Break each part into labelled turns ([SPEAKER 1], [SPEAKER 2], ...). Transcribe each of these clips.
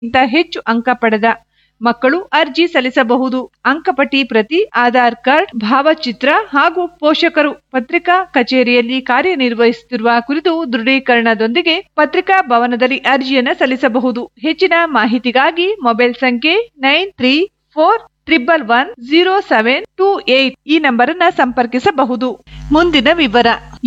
[SPEAKER 1] ಗಿಂತ ಹೆಚ್ಚು ಅಂಕ ಪಡೆದ ಮಕ್ಕಳು ಅರ್ಜಿ ಸಲ್ಲಿಸಬಹುದು ಅಂಕಪಟ್ಟಿ ಪ್ರತಿ ಆಧಾರ್ ಕಾರ್ಡ್ ಭಾವಚಿತ್ರ ಹಾಗೂ ಪೋಷಕರು ಪತ್ರಿಕಾ ಕಚೇರಿಯಲ್ಲಿ ಕಾರ್ಯನಿರ್ವಹಿಸುತ್ತಿರುವ ಕುರಿತು ದೃಢೀಕರಣದೊಂದಿಗೆ ಪತ್ರಿಕಾ ಭವನದಲ್ಲಿ ಅರ್ಜಿಯನ್ನ ಸಲ್ಲಿಸಬಹುದು ಹೆಚ್ಚಿನ ಮಾಹಿತಿಗಾಗಿ ಮೊಬೈಲ್ ಸಂಖ್ಯೆ nine three four triple one zero seven two eight ಈ ನಂಬರ್ ಅನ್ನ ಸಂಪರ್ಕಿಸಬಹುದು ಮುಂದಿನ ವಿವರ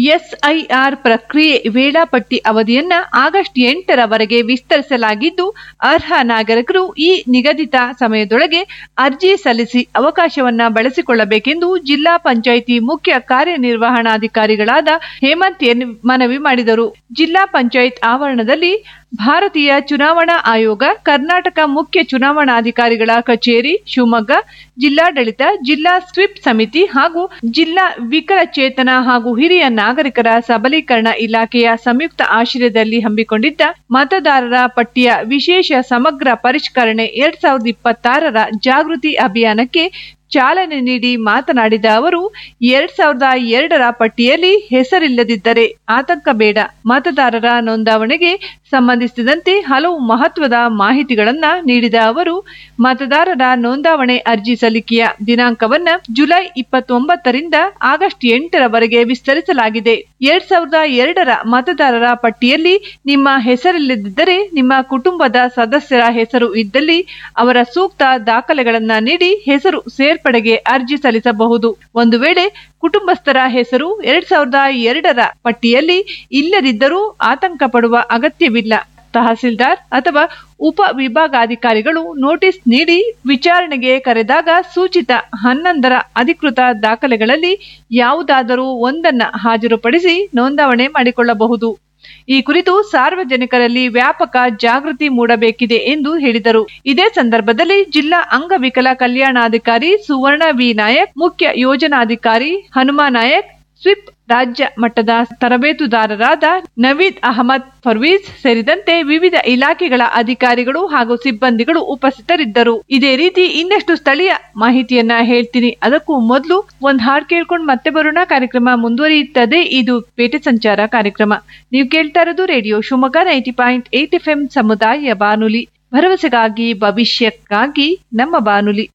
[SPEAKER 1] ಎಸ್ಐಆರ್ ಪ್ರಕ್ರಿಯೆ ವೇಳಾಪಟ್ಟಿ ಅವಧಿಯನ್ನ ಆಗಸ್ಟ್ ಎಂಟರವರೆಗೆ ವಿಸ್ತರಿಸಲಾಗಿದ್ದು ಅರ್ಹ ನಾಗರಿಕರು ಈ ನಿಗದಿತ ಸಮಯದೊಳಗೆ ಅರ್ಜಿ ಸಲ್ಲಿಸಿ ಅವಕಾಶವನ್ನ ಬಳಸಿಕೊಳ್ಳಬೇಕೆಂದು ಜಿಲ್ಲಾ ಪಂಚಾಯಿತಿ ಮುಖ್ಯ ಕಾರ್ಯನಿರ್ವಹಣಾಧಿಕಾರಿಗಳಾದ ಹೇಮಂತ್ ಎನ್ ಮನವಿ ಮಾಡಿದರು ಜಿಲ್ಲಾ ಪಂಚಾಯತ್ ಆವರಣದಲ್ಲಿ ಭಾರತೀಯ ಚುನಾವಣಾ ಆಯೋಗ ಕರ್ನಾಟಕ ಮುಖ್ಯ ಚುನಾವಣಾಧಿಕಾರಿಗಳ ಕಚೇರಿ ಶಿವಮೊಗ್ಗ ಜಿಲ್ಲಾಡಳಿತ ಜಿಲ್ಲಾ ಸ್ವಿಪ್ ಸಮಿತಿ ಹಾಗೂ ಜಿಲ್ಲಾ ವಿಕಲಚೇತನ ಹಾಗೂ ಹಿರಿಯ ನಾಗರಿಕರ ಸಬಲೀಕರಣ ಇಲಾಖೆಯ ಸಂಯುಕ್ತ ಆಶ್ರಯದಲ್ಲಿ ಹಮ್ಮಿಕೊಂಡಿದ್ದ ಮತದಾರರ ಪಟ್ಟಿಯ ವಿಶೇಷ ಸಮಗ್ರ ಪರಿಷ್ಕರಣೆ ಎರಡ್ ಸಾವಿರದ ಇಪ್ಪತ್ತಾರರ ಜಾಗೃತಿ ಅಭಿಯಾನಕ್ಕೆ ಚಾಲನೆ ನೀಡಿ ಮಾತನಾಡಿದ ಅವರು ಎರಡ್ ಸಾವಿರದ ಎರಡರ ಪಟ್ಟಿಯಲ್ಲಿ ಹೆಸರಿಲ್ಲದಿದ್ದರೆ ಆತಂಕ ಬೇಡ ಮತದಾರರ ನೋಂದಾವಣೆಗೆ ಸಂಬಂಧಿಸಿದಂತೆ ಹಲವು ಮಹತ್ವದ ಮಾಹಿತಿಗಳನ್ನ ನೀಡಿದ ಅವರು ಮತದಾರರ ನೋಂದಾವಣೆ ಅರ್ಜಿ ಸಲ್ಲಿಕೆಯ ದಿನಾಂಕವನ್ನ ಜುಲೈ ಇಪ್ಪತ್ತೊಂಬತ್ತರಿಂದ ಆಗಸ್ಟ್ ಎಂಟರವರೆಗೆ ವಿಸ್ತರಿಸಲಾಗಿದೆ ಎರಡ್ ಸಾವಿರದ ಎರಡರ ಮತದಾರರ ಪಟ್ಟಿಯಲ್ಲಿ ನಿಮ್ಮ ಹೆಸರಿಲ್ಲದಿದ್ದರೆ ನಿಮ್ಮ ಕುಟುಂಬದ ಸದಸ್ಯರ ಹೆಸರು ಇದ್ದಲ್ಲಿ ಅವರ ಸೂಕ್ತ ದಾಖಲೆಗಳನ್ನ ನೀಡಿ ಹೆಸರು ಸೇರ್ಪಡೆಗೆ ಅರ್ಜಿ ಸಲ್ಲಿಸಬಹುದು ಒಂದು ವೇಳೆ ಕುಟುಂಬಸ್ಥರ ಹೆಸರು ಎರಡ್ ಸಾವಿರದ ಎರಡರ ಪಟ್ಟಿಯಲ್ಲಿ ಇಲ್ಲದಿದ್ದರೂ ಆತಂಕ ಪಡುವ ಅಗತ್ಯವಿಲ್ಲ ತಹಸೀಲ್ದಾರ್ ಅಥವಾ ಉಪ ವಿಭಾಗಾಧಿಕಾರಿಗಳು ನೋಟಿಸ್ ನೀಡಿ ವಿಚಾರಣೆಗೆ ಕರೆದಾಗ ಸೂಚಿತ ಹನ್ನೊಂದರ ಅಧಿಕೃತ ದಾಖಲೆಗಳಲ್ಲಿ ಯಾವುದಾದರೂ ಒಂದನ್ನ ಹಾಜರುಪಡಿಸಿ ನೋಂದಾವಣೆ ಮಾಡಿಕೊಳ್ಳಬಹುದು ಈ ಕುರಿತು ಸಾರ್ವಜನಿಕರಲ್ಲಿ ವ್ಯಾಪಕ ಜಾಗೃತಿ ಮೂಡಬೇಕಿದೆ ಎಂದು ಹೇಳಿದರು ಇದೇ ಸಂದರ್ಭದಲ್ಲಿ ಜಿಲ್ಲಾ ಅಂಗವಿಕಲ ಕಲ್ಯಾಣಾಧಿಕಾರಿ ಸುವರ್ಣ ವಿ ನಾಯಕ್ ಮುಖ್ಯ ಯೋಜನಾಧಿಕಾರಿ ಹನುಮಾ ನಾಯಕ್ ಸ್ವಿಪ್ ರಾಜ್ಯ ಮಟ್ಟದ ತರಬೇತುದಾರರಾದ ನವೀದ್ ಅಹಮದ್ ಫರ್ವೀಜ್ ಸೇರಿದಂತೆ ವಿವಿಧ ಇಲಾಖೆಗಳ ಅಧಿಕಾರಿಗಳು ಹಾಗೂ ಸಿಬ್ಬಂದಿಗಳು ಉಪಸ್ಥಿತರಿದ್ದರು ಇದೇ ರೀತಿ ಇನ್ನಷ್ಟು ಸ್ಥಳೀಯ ಮಾಹಿತಿಯನ್ನ ಹೇಳ್ತೀನಿ ಅದಕ್ಕೂ ಮೊದಲು ಒಂದ್ ಹಾಡ್ ಕೇಳ್ಕೊಂಡು ಮತ್ತೆ ಬರೋಣ ಕಾರ್ಯಕ್ರಮ ಮುಂದುವರಿಯುತ್ತದೆ ಇದು ಪೇಟೆ ಸಂಚಾರ ಕಾರ್ಯಕ್ರಮ ನೀವು ಕೇಳ್ತಾ ಇರೋದು radio Shivamogga ninety point eight F M ಸಮುದಾಯ ಬಾನುಲಿ ಭರವಸೆಗಾಗಿ ಭವಿಷ್ಯಕ್ಕಾಗಿ ನಮ್ಮ ಬಾನುಲಿ